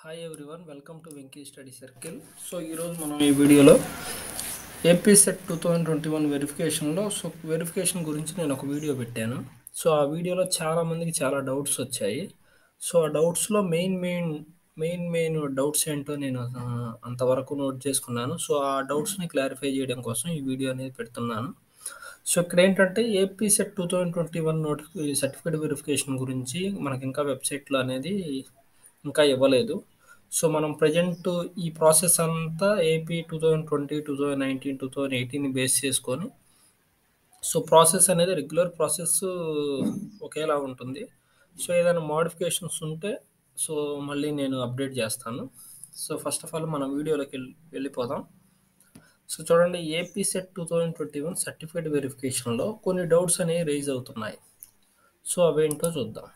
Hi everyone welcome to Venky study circle so ఈరోజు మనం ఈ వీడియోలో AP SET two thousand twenty one వెరిఫికేషన్లో సో వెరిఫికేషన్ గురించి నేను ఒక వీడియో పెట్టాను సో ఆ వీడియోలో చాలామందికి చాలా డౌట్స్ వచ్చాయి సో ఆ డౌట్స్లో main main main main doubts ఏంటో నేను ఆ, అంతవరకు నోట్ చేసుకున్నాను సో ఆ డౌట్స్ని క్లారిఫై చేయడం కోసం ఈ వీడియో అనేది పెడుతున్నాను సో ఇక్కడ ఏంటంటే AP SET two thousand twenty one నోటిఫి సర్టిఫికేట్ వెరిఫికేషన్ గురించి మనకి ఇంకా వెబ్సైట్లో అనేది ఇంకా ఇవ్వలేదు సో మనం ప్రజెంట్ ఈ ప్రాసెస్ అంతా AP two thousand twenty two thousand nineteen two thousand eighteen base చేసుకొని సో ప్రాసెస్ అనేది రెగ్యులర్ ప్రాసెస్ ఒకేలా ఉంటుంది సో ఏదైనా మోడిఫికేషన్స్ ఉంటే సో మళ్ళీ నేను అప్డేట్ చేస్తాను సో ఫస్ట్ ఆఫ్ ఆల్ మనం వీడియోలోకి వెళ్ళి వెళ్ళిపోదాం సో చూడండి AP SET two thousand twenty one certificate వెరిఫికేషన్లో కొన్ని డౌట్స్ అనేవి రైజ్ అవుతున్నాయి సో అవేంటో చూద్దాం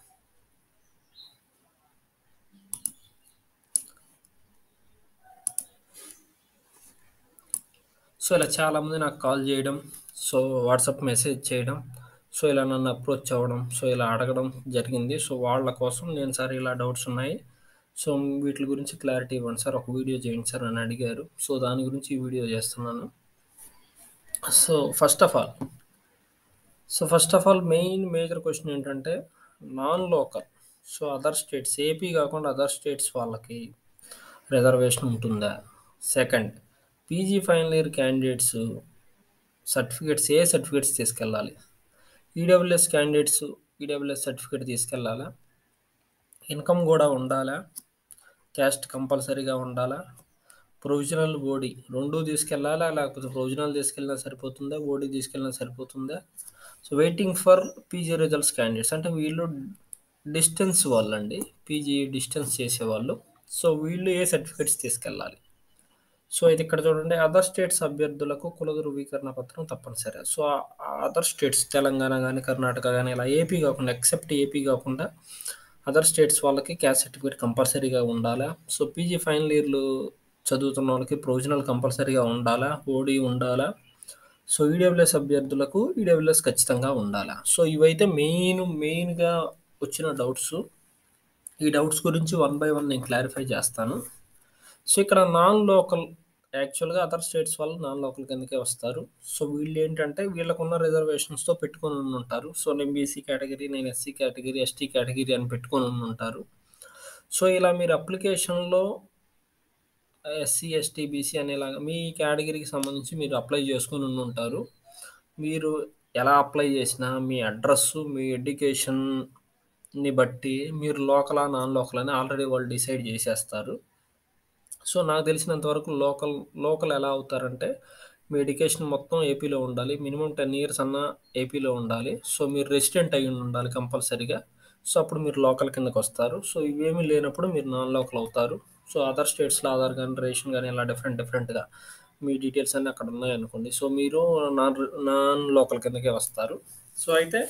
సో ఇలా చాలామంది నాకు కాల్ చేయడం సో వాట్సాప్ మెసేజ్ చేయడం సో ఇలా నన్ను అప్రోచ్ అవ్వడం సో ఇలా అడగడం జరిగింది సో వాళ్ళ కోసం నేను సార్ ఇలా డౌట్స్ ఉన్నాయి సో వీటి గురించి క్లారిటీ ఇవ్వండి సార్ ఒక వీడియో చేయండి సార్ అని అడిగారు సో దాని గురించి ఈ వీడియో చేస్తున్నాను so first of all so first of all main major question ఏంటంటే non local so other states AP కాకుండా అదర్ స్టేట్స్ వాళ్ళకి రిజర్వేషన్ ఉంటుందా second PG final year candidates certificates ఏ సర్టిఫికేట్స్ తీసుకెళ్ళాలి ఈడబ్ల్యూఎస్ క్యాండిడేట్స్ ఈడబ్ల్యూఎస్ సర్టిఫికేట్ తీసుకెళ్ళాలా income కూడా ఉండాలా caste కంపల్సరీగా ఉండాలా ప్రొవిజనల్ బోడీ రెండు తీసుకెళ్ళాలా లేకపోతే ప్రొవిజనల్ తీసుకెళ్ళినా సరిపోతుందా బోడీ తీసుకెళ్ళినా సరిపోతుందా so waiting for PG results candidates అంటే వీళ్ళు డిస్టెన్స్ వాళ్ళండి పీజీ డిస్టెన్స్ చేసేవాళ్ళు సో వీళ్ళు ఏ సర్టిఫికేట్స్ తీసుకెళ్ళాలి సో ఇది ఇక్కడ చూడండి అదర్ స్టేట్స్ అభ్యర్థులకు కుల ధృవీకరణ పత్రం తప్పనిసరి సో అదర్ స్టేట్స్ తెలంగాణ కానీ కర్ణాటక కానీ ఇలా ఏపీ కాకుండా ఎక్సెప్ట్ ఏపీ కాకుండా అదర్ స్టేట్స్ వాళ్ళకి క్యాస్ట్ సర్టిఫికేట్ కంపల్సరీగా ఉండాలా సో పీజీ ఫైనల్ ఇయర్లు చదువుతున్న వాళ్ళకి ప్రొవిజనల్ కంపల్సరీగా ఉండాలా ఓడి ఉండాలా సో ఈడబ్ల్యూఎస్ అభ్యర్థులకు ఈడబ్ల్యూఎస్ ఖచ్చితంగా ఉండాలా సో ఇవైతే మెయిన్ మెయిన్గా వచ్చిన డౌట్స్ ఈ డౌట్స్ గురించి వన్ బై వన్ నేను క్లారిఫై చేస్తాను సో ఇక్కడ నాన్ లోకల్ యాక్చువల్గా అదర్ స్టేట్స్ వాళ్ళు నాన్ లోకల్ కిందకే వస్తారు సో వీళ్ళు ఏంటంటే వీళ్ళకున్న రిజర్వేషన్స్తో పెట్టుకొని ఉండి ఉంటారు సో నేను బీసీ కేటగిరీ నేను ఎస్సీ కేటగిరీ ఎస్టీ కేటగిరీ అని పెట్టుకొని ఉండి ఉంటారు సో ఇలా మీరు అప్లికేషన్లో ఎస్సీ ఎస్టీ బీసీ అనేలాగా మీ కేటగిరీకి సంబంధించి మీరు అప్లై చేసుకొని ఉండి ఉంటారు మీరు ఎలా అప్లై చేసినా మీ అడ్రస్ మీ ఎడ్యుకేషన్ని బట్టి మీరు లోకలా నాన్ లోకల్ అని ఆల్రెడీ వాళ్ళు డిసైడ్ చేసేస్తారు సో నాకు తెలిసినంత వరకు లోకల్ లోకల్ ఎలా అవుతారంటే మీ ఎడ్యుకేషన్ మొత్తం ఏపీలో ఉండాలి మినిమం టెన్ ఇయర్స్ అన్న ఏపీలో ఉండాలి సో మీరు రెసిడెంట్ అయ్యి ఉండాలి కంపల్సరీగా సో అప్పుడు మీరు లోకల్ కిందకి వస్తారు సో ఇవేమీ లేనప్పుడు మీరు నాన్ లోకల్ అవుతారు సో అదర్ స్టేట్స్లో ఆధార్ కానీ రేషన్ కానీ ఇలా డిఫరెంట్ డిఫరెంట్గా మీ డీటెయిల్స్ అన్నీ అక్కడ ఉన్నాయనుకోండి సో మీరు నాన్ నాన్ లోకల్ కిందకే వస్తారు సో అయితే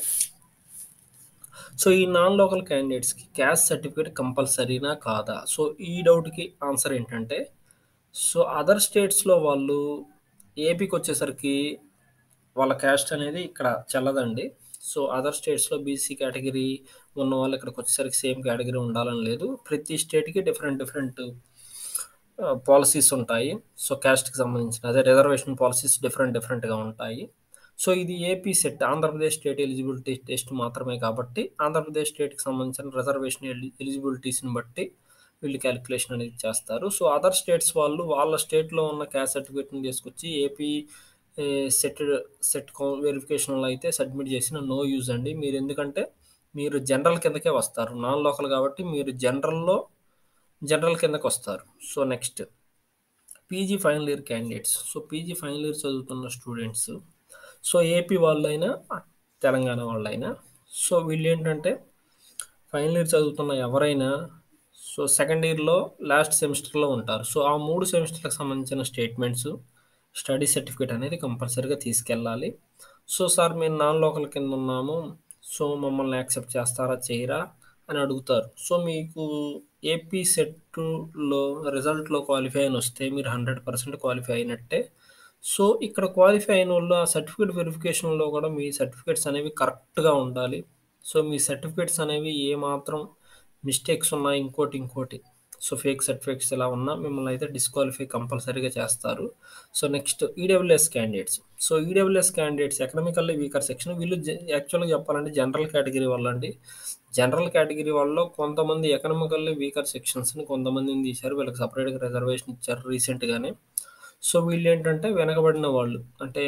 సో ఈ నాన్ లోకల్ క్యాండిడేట్స్కి క్యాస్ట్ సర్టిఫికేట్ కంపల్సరీనా కాదా సో ఈ డౌట్కి ఆన్సర్ ఏంటంటే సో అదర్ స్టేట్స్లో వాళ్ళు ఏపీకి వచ్చేసరికి వాళ్ళ క్యాస్ట్ అనేది ఇక్కడ చెల్లదండి సో అదర్ స్టేట్స్లో బీసీ కేటగిరీ ఉన్న వాళ్ళు ఇక్కడికి వచ్చేసరికి సేమ్ కేటగిరీ ఉండాలని లేదు ప్రతి స్టేట్కి డిఫరెంట్ డిఫరెంట్ పాలసీస్ ఉంటాయి సో క్యాస్ట్కి సంబంధించిన అదే రిజర్వేషన్ పాలసీస్ డిఫరెంట్ డిఫరెంట్గా ఉంటాయి సో ఇది AP SET Andhra Pradesh state eligibility test మాత్రమే కాబట్టి ఆంధ్రప్రదేశ్ స్టేట్కి సంబంధించిన రిజర్వేషన్ ఎలి ఎలిజిబిలిటీస్ని బట్టి వీళ్ళు క్యాలిక్యులేషన్ అనేది చేస్తారు సో అదర్ స్టేట్స్ వాళ్ళు వాళ్ళ స్టేట్లో ఉన్న క్యాస్ట్ సర్టిఫికేట్ని తీసుకొచ్చి ఏపీ సెట్ సెట్ వెరిఫికేషన్లో అయితే సబ్మిట్ చేసిన నో యూజ్ అండి మీరు ఎందుకంటే మీరు జనరల్ కిందకే వస్తారు నాన్ లోకల్ కాబట్టి మీరు జనరల్లో జనరల్ కిందకి వస్తారు so next PG final year candidates so PG final year చదువుతున్న స్టూడెంట్స్ సో ఏపీ వాళ్ళైనా తెలంగాణ వాళ్ళైనా సో వీళ్ళు ఏంటంటే ఫైనల్ ఇయర్ చదువుతున్న ఎవరైనా సో సెకండ్ ఇయర్లో లాస్ట్ సెమిస్టర్లో ఉంటారు సో ఆ మూడు సెమిస్టర్లకు సంబంధించిన స్టేట్మెంట్స్ స్టడీ సర్టిఫికేట్ అనేది కంపల్సరీగా తీసుకెళ్ళాలి సో సార్ మేము నాన్ లోకల్ కింద ఉన్నాము సో మమ్మల్ని యాక్సెప్ట్ చేస్తారా చేయరా అని అడుగుతారు సో మీకు ఏపీ సెట్లో రిజల్ట్లో క్వాలిఫై అయిన వస్తే మీరు హండ్రెడ్ పర్సెంట్ క్వాలిఫై అయినట్టే సో ఇక్కడ క్వాలిఫై అయిన వాళ్ళు ఆ సర్టిఫికేట్ వెరిఫికేషన్లో కూడా మీ సర్టిఫికేట్స్ అనేవి కరెక్ట్గా ఉండాలి సో మీ సర్టిఫికేట్స్ అనేవి ఏమాత్రం మిస్టేక్స్ ఉన్నాయి ఇంకోటి ఇంకోటి సో ఫేక్ సర్టిఫికేట్స్ ఇలా ఉన్నా మిమ్మల్ని అయితే డిస్క్వాలిఫై కంపల్సరీగా చేస్తారు so next EWS candidates so EWS candidates economically weaker section వీళ్ళు యాక్చువల్గా చెప్పాలంటే జనరల్ కేటగిరీ వాళ్ళు అండి జనరల్ కేటగిరీ వాళ్ళలో కొంతమంది ఎకనామికల్లీ వీకర్ సెక్షన్స్ని కొంతమందిని తీశారు వీళ్ళకి సపరేట్గా రిజర్వేషన్ ఇచ్చారు రీసెంట్గానే సో వీళ్ళు ఏంటంటే వెనకబడిన వాళ్ళు అంటే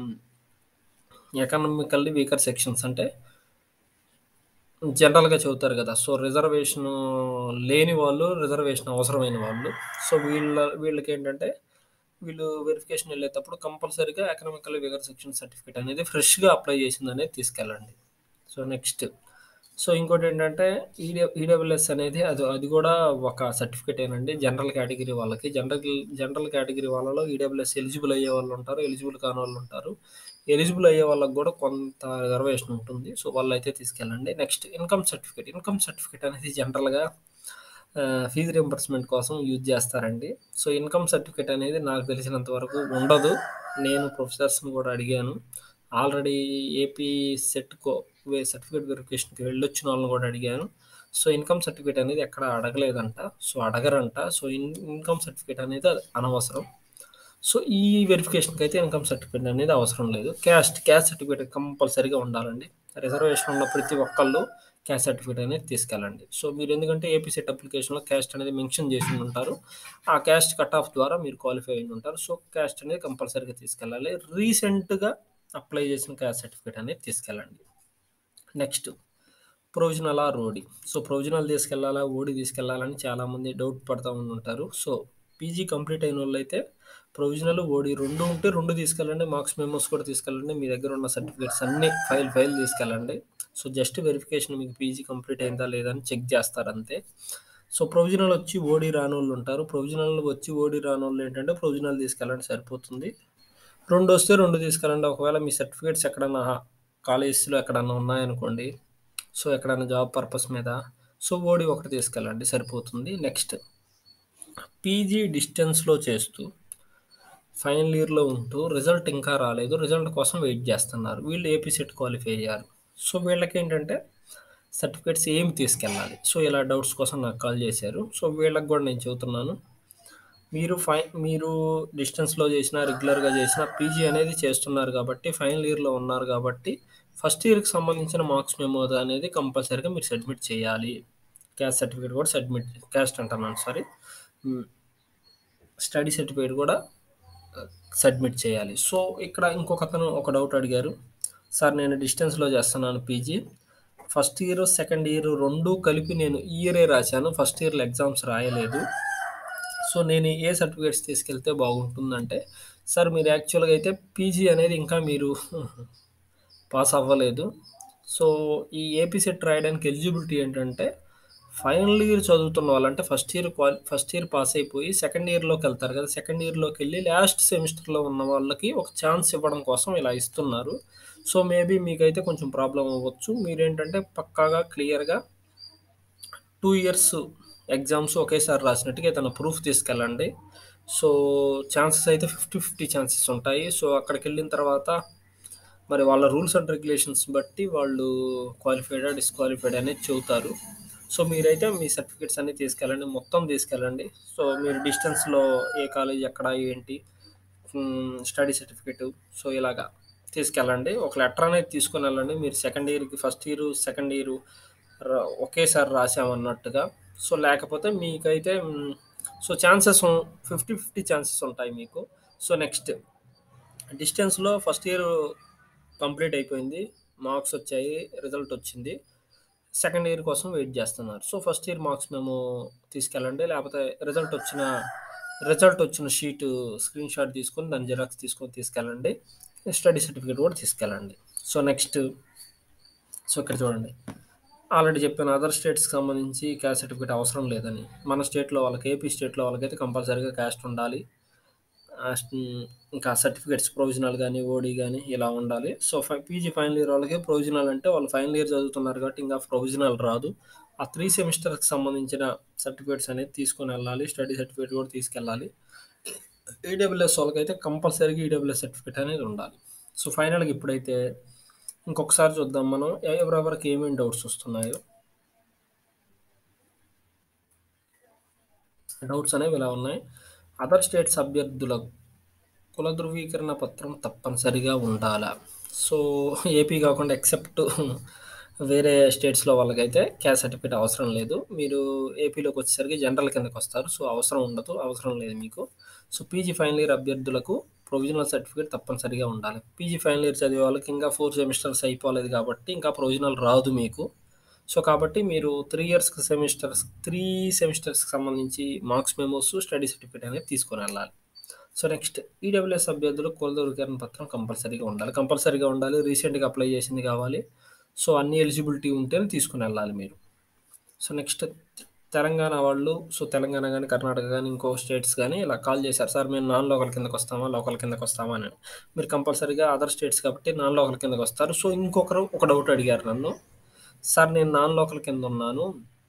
ఎకనామికల్లీ వీకర్ సెక్షన్స్ అంటే జనరల్గా చెబుతారు కదా సో రిజర్వేషన్ లేని వాళ్ళు రిజర్వేషన్ అవసరమైన వాళ్ళు సో వీళ్ళ వీళ్ళకి ఏంటంటే వీళ్ళు వెరిఫికేషన్ వెళ్ళేటప్పుడు కంపల్సరీగా ఎకనామికల్ వీకర్ సెక్షన్ సర్టిఫికేట్ అనేది ఫ్రెష్గా అప్లై చేసింది అనేది తీసుకెళ్ళండి సో నెక్స్ట్ సో ఇంకోటి ఏంటంటే ఈడే ఈడబ్ల్యూఎస్ అనేది అది అది కూడా ఒక సర్టిఫికేట్ ఏనండి జనరల్ కేటగిరీ వాళ్ళకి జనరల్ జనరల్ కేటగిరీ వాళ్ళలో ఈడబ్ల్యూఎస్ ఎలిజిబుల్ అయ్యే వాళ్ళు ఉంటారు ఎలిజిబుల్ కాని వాళ్ళు ఉంటారు ఎలిజిబుల్ అయ్యే వాళ్ళకి కూడా కొంత రిజర్వేషన్ ఉంటుంది సో వాళ్ళు అయితే తీసుకెళ్ళండి next income certificate income certificate అనేది జనరల్గా ఫీజు రింబర్స్మెంట్ కోసం యూజ్ చేస్తారండి సో ఇన్కమ్ సర్టిఫికేట్ అనేది నాకు తెలిసినంత వరకు ఉండదు నేను ప్రొఫెసర్స్ని కూడా అడిగాను ఆల్రెడీ ఏపీ సెట్కో వే సర్టిఫికేట్ వెరిఫికేషన్కి వెళ్ళొచ్చిన వాళ్ళని కూడా అడిగాను సో ఇన్కమ్ సర్టిఫికేట్ అనేది ఎక్కడ అడగలేదంట సో అడగరంట సో ఇన్ ఇన్కమ్ సర్టిఫికేట్ అనేది అనవసరం సో ఈ వెరిఫికేషన్కి అయితే ఇన్కమ్ సర్టిఫికేట్ అనేది అవసరం లేదు క్యాస్ట్ క్యాస్ట్ సర్టిఫికేట్ కంపల్సరీగా ఉండాలండి రిజర్వేషన్ ఉన్న ప్రతి ఒక్కళ్ళు క్యాస్ట్ సర్టిఫికేట్ అనేది తీసుకెళ్ళండి సో మీరు ఎందుకంటే ఏపీ సెట్ అప్లికేషన్లో క్యాస్ట్ అనేది మెన్షన్ చేసి ఉంటారు ఆ క్యాస్ట్ కట్ ఆఫ్ ద్వారా మీరు క్వాలిఫై అయి ఉంటారు సో క్యాస్ట్ అనేది కంపల్సరీగా తీసుకెళ్ళాలి రీసెంట్గా అప్లై చేసిన క్యాస్ట్ సర్టిఫికేట్ అనేది తీసుకెళ్ళండి next provisional or OD so provisional తీసుకెళ్ళాలా ఓడి తీసుకెళ్ళాలని చాలామంది డౌట్ పడుతూ ఉంటారు సో పీజీ కంప్లీట్ అయిన వాళ్ళు అయితే ప్రొవిజనల్ ఓడి రెండు ఉంటే రెండు తీసుకెళ్ళండి మార్క్స్ మెమోస్ కూడా తీసుకెళ్ళండి మీ దగ్గర ఉన్న సర్టిఫికేట్స్ అన్ని ఫైల్ ఫైల్ తీసుకెళ్ళండి సో జస్ట్ వెరిఫికేషన్ మీకు పీజీ కంప్లీట్ అయిందా లేదా అని చెక్ చేస్తారు అంతే సో ప్రొవిజనల్ వచ్చి ఓడి రాని వాళ్ళు ఉంటారు ప్రొవిజనల్ వచ్చి ఓడి రాని వాళ్ళు ఏంటంటే ప్రొవిజనల్ తీసుకెళ్ళండి సరిపోతుంది రెండు వస్తే రెండు తీసుకెళ్ళండి ఒకవేళ మీ సర్టిఫికేట్స్ ఎక్కడన్నా కాలేజెస్లో ఎక్కడన్నా ఉన్నాయనుకోండి సో ఎక్కడన్నా జాబ్ పర్పస్ మీద సో ఓడి ఒకటి తీసుకెళ్ళండి సరిపోతుంది నెక్స్ట్ పీజీ డిస్టెన్స్లో చేస్తూ ఫైనల్ ఇయర్లో ఉంటూ రిజల్ట్ ఇంకా రాలేదు రిజల్ట్ కోసం వెయిట్ చేస్తున్నారు వీళ్ళు ఏపీ సెట్ క్వాలిఫై అయ్యారు సో వీళ్ళకి ఏంటంటే సర్టిఫికేట్స్ ఏమి తీసుకెళ్ళాలి సో ఇలా డౌట్స్ కోసం నాకు కాల్ చేశారు సో వీళ్ళకి కూడా నేను చెబుతున్నాను మీరు ఫై మీరు డిస్టెన్స్లో చేసిన రెగ్యులర్గా చేసిన పీజీ అనేది చేస్తున్నారు కాబట్టి ఫైనల్ ఇయర్లో ఉన్నారు కాబట్టి ఫస్ట్ ఇయర్కి సంబంధించిన మార్క్స్ మెమో అనేది కంపల్సరీగా మీరు సబ్మిట్ చేయాలి క్యాస్ట్ సర్టిఫికేట్ కూడా సబ్మిట్ క్యాస్ట్ అంటున్నాను సారీ స్టడీ సర్టిఫికేట్ కూడా సబ్మిట్ చేయాలి సో ఇక్కడ ఇంకొక అతను ఒక డౌట్ అడిగారు సార్ నేను డిస్టెన్స్లో చేస్తున్నాను PG first year second year రెండు కలిపి నేను ఇయరే రాశాను ఫస్ట్ ఇయర్లో ఎగ్జామ్స్ రాయలేదు సో నేను ఏ సర్టిఫికేట్స్ తీసుకెళ్తే బాగుంటుందంటే సార్ మీరు యాక్చువల్గా అయితే పీజీ అనేది ఇంకా మీరు పాస్ అవ్వలేదు సో ఈ ఏపీ సెట్ రాయడానికి ఎలిజిబిలిటీ ఏంటంటే ఫైనల్ ఇయర్ చదువుతున్న వాళ్ళంటే ఫస్ట్ ఇయర్ క్వాలి ఫస్ట్ ఇయర్ పాస్ అయిపోయి సెకండ్ ఇయర్లోకి వెళ్తారు కదా సెకండ్ ఇయర్లోకి వెళ్ళి లాస్ట్ సెమిస్టర్లో ఉన్న వాళ్ళకి ఒక ఛాన్స్ ఇవ్వడం కోసం ఇలా ఇస్తున్నారు సో మేబీ మీకైతే కొంచెం ప్రాబ్లం అవ్వచ్చు మీరేంటంటే పక్కాగా క్లియర్గా టూ ఇయర్స్ ఎగ్జామ్స్ ఒకేసారి రాసినట్టుగా ఏదైనా ప్రూఫ్ తీసుకెళ్ళండి సో ఛాన్సెస్ అయితే ఫిఫ్టీ ఫిఫ్టీ ఛాన్సెస్ ఉంటాయి సో అక్కడికి వెళ్ళిన తర్వాత మరి వాళ్ళ రూల్స్ అండ్ రెగ్యులేషన్స్ బట్టి వాళ్ళు క్వాలిఫైడా డిస్క్వాలిఫైడ్ అనేది చెబుతారు సో మీరైతే మీ సర్టిఫికేట్స్ అన్నీ తీసుకెళ్ళండి మొత్తం తీసుకెళ్ళండి సో మీరు డిస్టెన్స్లో ఏ కాలేజ్ ఎక్కడ ఏంటి స్టడీ సర్టిఫికేట్ సో ఇలాగా తీసుకెళ్ళండి ఒక లెటర్ అనేది తీసుకొని వెళ్ళండి మీరు సెకండ్ ఇయర్కి ఫస్ట్ ఇయర్ సెకండ్ ఇయర్ ఒకేసారి రాసామన్నట్టుగా సో లేకపోతే మీకైతే so chances fifty fifty chances ఉంటాయి మీకు సో నెక్స్ట్ డిస్టెన్స్లో ఫస్ట్ ఇయర్ కంప్లీట్ అయిపోయింది మార్క్స్ వచ్చాయి రిజల్ట్ వచ్చింది సెకండ్ ఇయర్ కోసం వెయిట్ చేస్తున్నారు సో ఫస్ట్ ఇయర్ మార్క్స్ మేము తీసుకెళ్ళండి లేకపోతే రిజల్ట్ వచ్చిన రిజల్ట్ వచ్చిన షీట్ స్క్రీన్ షాట్ తీసుకొని దాని జిరాక్స్ తీసుకొని తీసుకెళ్ళండి స్టడీ సర్టిఫికేట్ కూడా తీసుకెళ్ళండి సో నెక్స్ట్ సో ఇక్కడ చూడండి ఆల్రెడీ చెప్పాను అదర్ స్టేట్స్కి సంబంధించి క్యాస్ట్ సర్టిఫికేట్ అవసరం లేదని మన స్టేట్లో వాళ్ళకి ఏపీ స్టేట్లో వాళ్ళకైతే కంపల్సరీగా క్యాస్ట్ ఉండాలి ఇంకా సర్టిఫికేట్స్ ప్రొవిజనల్ కానీ ఓడి కానీ ఇలా ఉండాలి సో ఫై పీజీ ఫైనల్ ఇయర్ వాళ్ళకి ప్రొవిజనల్ అంటే వాళ్ళు ఫైనల్ ఇయర్ చదువుతున్నారు కాబట్టి ఇంకా ప్రొవిజనల్ రాదు ఆ త్రీ సెమిస్టర్కి సంబంధించిన సర్టిఫికేట్స్ అనేది తీసుకొని వెళ్ళాలి స్టడీ సర్టిఫికేట్ కూడా తీసుకెళ్ళాలి ఈడబ్ల్యూఎస్ వాళ్ళకైతే కంపల్సరీగా ఈడబ్ల్యూఎస్ సర్టిఫికేట్ అనేది ఉండాలి సో ఫైనల్గా ఇప్పుడైతే ఇంకొకసారి చూద్దాం మనం ఎవరెవరికి ఏమేమి డౌట్స్ వస్తున్నాయో డౌట్స్ అనేవి ఇలా ఉన్నాయి. అదర్ స్టేట్స్ అభ్యర్థుల కుల ధృవీకరణ పత్రం తప్పనిసరిగా ఉండాలా? సో, ఏపీ కాకుండా ఎక్సెప్ట్ వేరే స్టేట్స్‌లో వాళ్ళకైతే క్యాస్ట్ సర్టిఫికేట్ అవసరం లేదు. మీరు ఏపీలోకి వచ్చేసరికి జనరల్ కిందకొస్తారు. సో, అవసరం ఉండదు. అవసరం లేదు మీకు. సో, పీజీ ఫైనల్ ఇయర్ అభ్యర్థులకు ప్రొవిజనల్ సర్టిఫికేట్ తప్పనిసరిగా ఉండాలి. పీజీ ఫైనల్ ఇయర్ చదివే వాళ్ళకి ఇంకా 4 సెమిస్టర్స్ అయిపోలేదు కాబట్టి ఇంకా ప్రొవిజనల్ రాదు మీకు. సో, కాబట్టి మీరు 3 ఇయర్స్‌కి సెమిస్టర్స్ 3 సెమిస్టర్స్‌కి సంబంధించి మార్క్స్ మెమోస్, స్టడీ సర్టిఫికేట్ అనేది తీసుకొనెళ్ళాలి. సో, నెక్స్ట్ ఈడబ్ల్యూఎస్ అభ్యర్థులకు కుల ధృవీకరణ పత్రం కంపల్సరీగా ఉండాలి. కంపల్సరీగా ఉండాలి. రీసెంట్‌గా అప్లై చేసింది కావాలి. సో, అన్ని ఎలిజిబిలిటీ ఉంటేనే తీసుకొనెళ్ళాలి మీరు. సో, నెక్స్ట్ తెలంగాణ వాళ్ళు సో, తెలంగాణ గాని, కర్ణాటక గాని, ఇంకో స్టేట్స్ గాని ఇలా కాల్ చేశారు. సార్ మేము నాన్ లోకల్ కిందకొస్తామా? లోకల్ కిందకొస్తామా అని. మీరు కంపల్సరీగా అదర్ స్టేట్స్ కాబట్టి నాన్ లోకల్ కిందకొస్తారు. సో, ఇంకొకరు ఒక డౌట్ అడిగారు నన్ను. సార్ నేను నాన్ లోకల్ కిందున్నాను.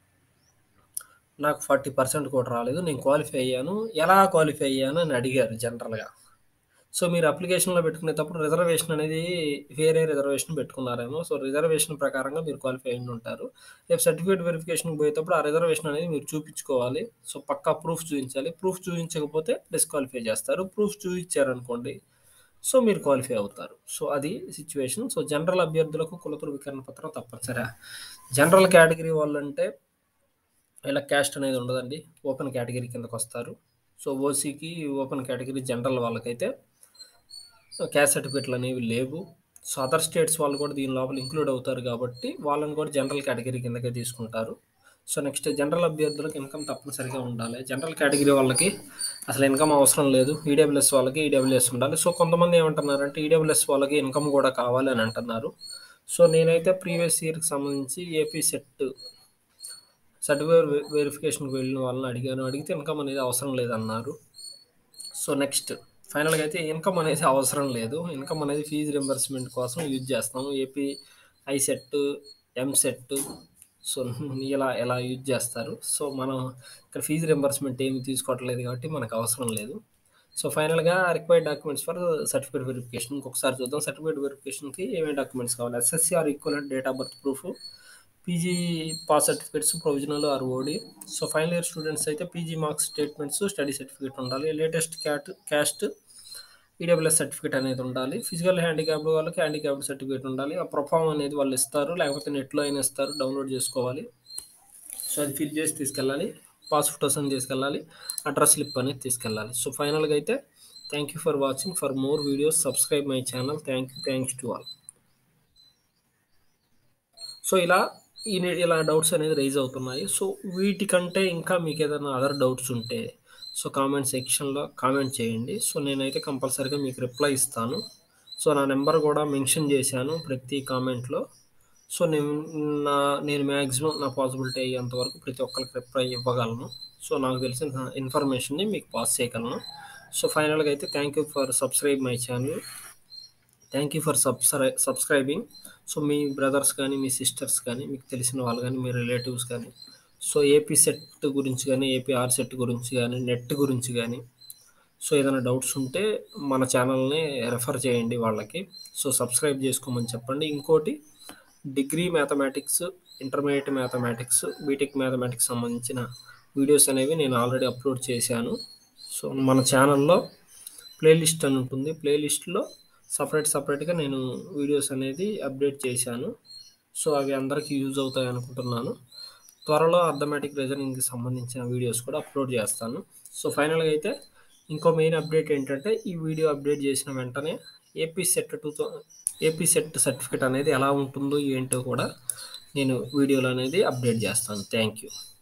నాకు 40% కూడా రాలేదు. నేను క్వాలిఫై అయ్యాను. ఎలా క్వాలిఫై అయ్యాను అని అడిగారు జనరల్‌గా. సో, మీరు అప్లికేషన్‌లో పెట్టుకునేటప్పుడు రిజర్వేషన్ అనేది వేరే రిజర్వేషన్ పెట్టుకున్నారేమో. సో, రిజర్వేషన్ ప్రకారంగా మీరు క్వాలిఫై అయ్యుంటారు. రేపు సర్టిఫికేట్ వెరిఫికేషన్‌కి పోయేటప్పుడు ఆ రిజర్వేషన్ అనేది మీరు చూపించుకోవాలి. సో, పక్కా ప్రూఫ్ చూయించాలి. ప్రూఫ్ చూయించకపోతే డిస్‌క్వాలిఫై చేస్తారు. ప్రూఫ్ చూయించారనుకోండి సో, మీరు క్వాలిఫై అవుతారు. సో, అది సిట్యుయేషన్. సో, జనరల్ అభ్యర్థులకు కుల ధృవీకరణ పత్రం తప్పనిసరా? జనరల్ కేటగిరీ వాళ్ళంటే వీళ్ళకి క్యాస్ట్ అనేది ఉండదండి. ఓపెన్ కేటగిరీ కిందకొస్తారు. సో, ఓసీకి ఓపెన్ కేటగిరీ జనరల్ వాళ్ళకైతే క్యాస్ట్ సర్టిఫికేట్లు అనేవి లేవు. సో, అదర్ స్టేట్స్ వాళ్ళు కూడా దీని లోపల ఇంక్లూడ్ అవుతారు కాబట్టి వాళ్ళని కూడా జనరల్ కేటగిరీ కిందకే తీసుకుంటారు. సో, నెక్స్ట్ జనరల్ అభ్యర్థులకు ఇన్‌కమ్ తప్పనిసరిగా ఉండాలి. జనరల్ కేటగిరీ వాళ్ళకి అసలు ఇన్‌కమ్ అవసరం లేదు. ఈడబ్ల్యూఎస్ వాళ్ళకి ఈడబ్ల్యూఎస్ ఉండాలి. సో, కొంతమంది ఏమంటున్నారంటే ఈడబ్ల్యూఎస్ వాళ్ళకి ఇన్‌కమ్ కూడా కావాలి అని అంటున్నారు. సో, నేనైతే ప్రీవియస్ ఇయర్‌కి సంబంధించి ఏపీ సెట్ సర్టిఫికేట్ వె వెరిఫికేషన్‌కి వెళ్ళిన వాళ్ళని అడిగాను. అడిగితే ఇన్‌కమ్ అనేది అవసరం లేదన్నారు. సో, నెక్స్ట్ ఫైనల్‌గా అయితే ఇన్‌కమ్ అనేది అవసరం లేదు. ఇన్‌కమ్ అనేది ఫీజ్ రింబర్స్‌మెంట్ కోసం యూజ్ చేస్తాము. ఏపీ ఐసెట్, ఎంసెట్ సో, ఇలా ఇలా యూజ్ చేస్తారు. సో, మనం ఇక్కడ ఫీజ్ రింబర్స్‌మెంట్ ఏమి తీసుకోవట్లేదు కాబట్టి మనకు అవసరం లేదు. సో, ఫైనల్‌గా required documents for certificate verification ఇంకొకసారి చూద్దాం. సర్టిఫికేట్ వెరిఫికేషన్‌కి ఏమేమి డాక్యుమెంట్స్ కావాలి? SSC or equivalent date of birth proof, PG pass certificates, provisional or OD. So, final year students అయితే PG marks statements, study certificate ఉండాలి. Latest cat caste EWS certificate అనేది ఉండాలి. Physical handicapped వాళ్ళకి handicapped certificate ఉండాలి. ఆ perform అనేది వాళ్ళు ఇస్తారు. లేకపోతే నెట్‌లో అయినా ఇస్తారు. డౌన్‌లోడ్ చేసుకోవాలి. సో, అది ఫిల్ చేసి తీసుకెళ్ళాలి. పాస్ ఫోటోస్ అని తీసుకెళ్ళాలి. అడ్రస్ స్లిప్ అనేది తీసుకెళ్ళాలి. సో, ఫైనల్‌గా అయితే thank you for watching. For more videos subscribe my channel. Thank you. Thanks to all. So, ఇలా ఇని ఇలా డౌట్స్ అనేది రైజ్ అవుతున్నాయి. సో, వీటికంటే ఇంకా మీకేదైనా అదర్ డౌట్స్ ఉంటే సో, కామెంట్ సెక్షన్‌లో కామెంట్ చేయండి. సో, నేనైతే కంపల్సరీగా మీకు రిప్లై ఇస్తాను. సో, నా నంబర్ కూడా మెన్షన్ చేశాను ప్రతి కామెంట్‌లో. సో, నేను నా నేను మాక్సిమం నా పాసిబిలిటీ అయ్యేంత వరకు ప్రతి ఒక్కరికి రిప్లై ఇవ్వగలను. సో, నాకు తెలిసిన ఇన్ఫర్మేషన్‌ని మీకు పాస్ చేయగలను. సో, ఫైనల్‌గా అయితే thank you for subscribe my channel. Thank you for సబ్స్క్రై సబ్స్క్రైబింగ్. సో, మీ బ్రదర్స్ గాని, మీ సిస్టర్స్ గాని, మీకు తెలిసిన వాళ్ళు గాని, మీ రిలేటివ్స్ గాని సో, ఏపీ సెట్ గురించి గాని, ఏపీ ఆర్‌సెట్ గురించి గాని, నెట్ గురించి గాని సో, ఏదైనా డౌట్స్ ఉంటే మన ఛానల్‌ని రిఫర్ చేయండి వాళ్ళకి. సో, సబ్స్క్రైబ్ చేసుకోమని చెప్పండి. ఇంకోటి degree mathematics, intermediate mathematics, BTech mathematics సంబంధించిన వీడియోస్ అనేవి నేను ఆల్రెడీ అప్‌లోడ్ చేశాను. సో, మన ఛానల్‌లో ప్లేలిస్ట్ అని ఉంటుంది. ప్లేలిస్ట్‌లో సెపరేట్ సెపరేట్‌గా నేను వీడియోస్ అనేది అప్డేట్ చేశాను. సో, అవి అందరికి యూజ్ అవుతాయి అనుకుంటున్నాను. త్వరలో అర్థమెటిక్ రీజనింగ్‌కి సంబంధించిన వీడియోస్ కూడా అప్‌లోడ్ చేస్తాను. సో, ఫైనల్‌గా అయితే ఇంకో మెయిన్ అప్డేట్ ఏంటంటే ఈ వీడియో అప్డేట్ చేసిన వెంటనే ఏపీ సెట్ టూ థౌ ఏపీ సెట్ సర్టిఫికేట్ అనేది ఎలా ఉంటుందో ఏంటో కూడా నేను వీడియోలో అనేది అప్డేట్ చేస్తాను. Thank you.